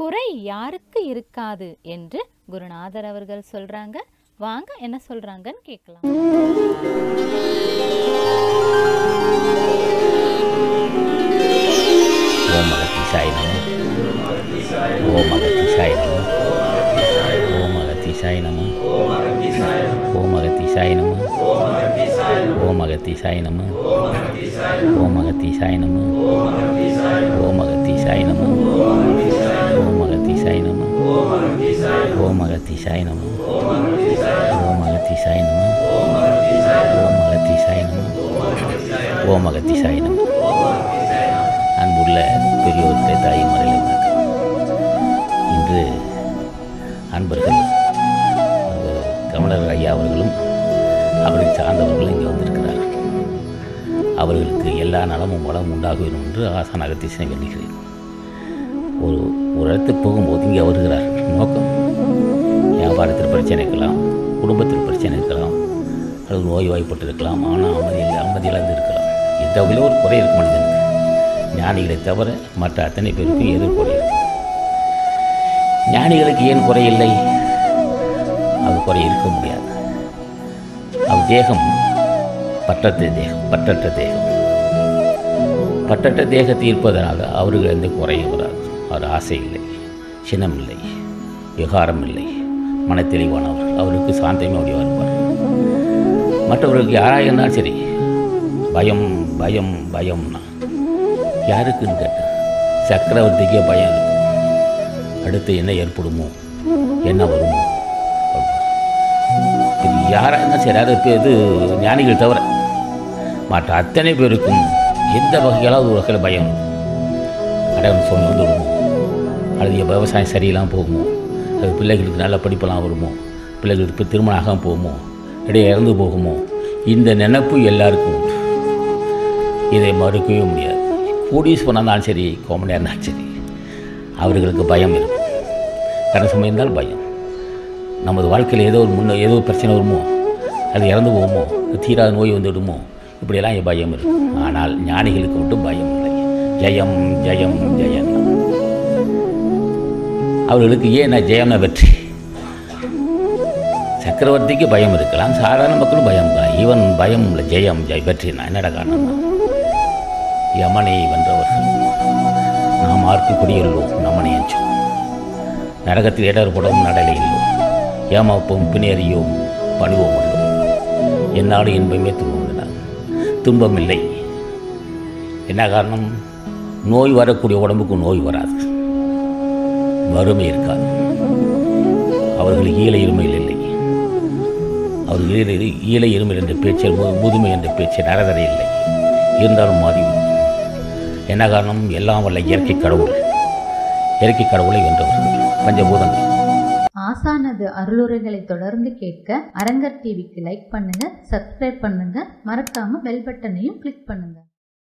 குறை யாருக்கு இருக்காது என்று குருநாதர் அவர்கள் சொல்றாங்க வாங்க என்ன சொல்றாங்கன்னு கேட்கலாம் ஓம் அகத்தீசாய நம ஓம் அகத்தீசாய நம ஓம் அகத்தீசாய நம ஓம் அகத்தீசாய நம ஓம் அகத்தீசாய நம ஓம் அகத்தீசாய நம ஓம் அகத்தீசாய நம ஓம் அகத்தீசாய நம ஓம் அகத்தீசாய நம ஓம் அகத்தீசாய நம ஓம் அகத்தீசாய நம ஓம் அகத்தீசாய நம அன்புள்ள பெரியோர்களே தாய்மார்களே வணக்கம் இன்று அன்பர்கள் அஹ், கமலர் ஐயா அவர்களும் அவரை சார்ந்தவர்களும் இங்கே வந்திருக்கிறார்கள் அவர்களுக்கு எல்லா நலமும் வளமும் உண்டாக வேண்டும் என்று ஆசான் அகத்தீசனை வேண்டுகிறேன் ஒரு ஒரு இடத்துக்கு போகும்போது இங்கே வருகிறார் நோக்கம் வியாபாரத்தில் பிரச்சனை இருக்கலாம் குடும்பத்தில் பிரச்சனை இருக்கலாம் அல்லது நோய்வாய்ப்பட்டு இருக்கலாம் ஆனால் அமைதியில் அமைதியிலிருந்து இருக்கலாம் எந்த வகையிலும் ஒரு குறை இருக்கு மனிதனுக்கு ஞானிகளை தவிர மற்ற அத்தனை பேருக்கும் எதிர்குறை இருக்கும் ஞானிகளுக்கு ஏன் குறை இல்லை அது குறை இருக்க முடியாது அவர் தேகம் பற்றற்ற தேகம் பற்றற்ற தேகம் பற்றற்ற தேகத்தை இருப்பதனால அவர்கள் எந்த குறையும் வராது அவர் ஆசை இல்லை சினம் இல்லை விகாரம் இல்லை மனத்தெளிவானவர் அவருக்கு சாந்தமே ஓடி வருவார் மற்றவர்களுக்கு யாராக இருந்தாலும் சரி பயம் பயம் பயம்னா யாருக்குன்னு கேட்டேன் சக்கரவர்த்திக்கே பயம் இருக்கு அடுத்து என்ன ஏற்படுமோ என்ன வருமோ அப்படின்னா. இது யாராக இருந்தாலும் சரி அது இப்போ இது ஞானிகள் தவிர மற்ற அத்தனை பேருக்கும் எந்த வகையாலாவது ஒரு வகையில் பயம் இருக்கும். அடையாளம் சோழி வந்து விடுமோ அல்லது என் விவசாயம் சரியில்லாமல் போகுமோ அது பிள்ளைகளுக்கு நல்ல படிப்பெல்லாம் வருமோ பிள்ளைகளுக்கு இப்போ திருமணம் ஆகாமல் போகுமோ இடையே இறந்து போகுமோ இந்த நினைப்பு எல்லாருக்கும் உண்டு இதை மறுக்கவே முடியாது கோடீஸ்வரன் இருந்தாலும் சரி கோமடியாக இருந்தாலும் சரி அவர்களுக்கு பயம் இருக்கும் கடன் சுமை இருந்தால் பயம் நமது வாழ்க்கையில் ஏதோ ஒரு முன்ன ஏதோ ஒரு பிரச்சனை வருமோ அது இறந்து போகுமோ தீராத நோய் வந்துவிடுமோ இப்படியெல்லாம் என் பயம் இருக்கும் ஆனால் ஞானிகளுக்கு மட்டும் பயம் இல்லை ஜெயம் ஜெயம் ஜெயம் அவர்களுக்கு ஏன் ஜெயம்னா வெற்றி சக்கரவர்த்திக்கு பயம் இருக்கலாம் சாதாரண மக்களும் பயம் இருக்கலாம் ஈவன் பயம் இல்லை ஜெயம் ஜெய் வெற்றினா என்னடா காரணம்னா யமனை வென்றவர்கள் நாம் ஆர்க்கு குடியுள்ளோம் நம்மனை அஞ்சோம் நரகத்தில் இடர்படும் நடலையில்லோம் ஏமாப்போம் பின்னேறியோம் பணிவோம் உள்ளோம் என்னாடு இன்பமே துன்பம் துன்பம் இல்லை என்ன காரணம் நோய் வரக்கூடிய உடம்புக்கு நோய் வராது வறுமை இருக்காது அவர்களுக்கு ஈழ இருமையில் இல்லை அவர்கள் ஈழ ஈழ இருமையில் என்ற பேச்சில் மு- முதுமை என்ற பேச்சில் நரதரை இல்லை இருந்தாலும் மாறிவிடும் என்ன காரணம் எல்லாம் வல்ல இயற்கை கடவுள் இயற்கை கடவுளை வென்றவர்கள் பஞ்சபூதங்கள் ஆசானது அருளுரைகளை தொடர்ந்து கேட்க அரங்கர் டிவிக்கு லைக் பண்ணுங்க சப்ஸ்கிரைப் பண்ணுங்க மறக்காம பெல் பட்டனையும் கிளிக் பண்ணுங்க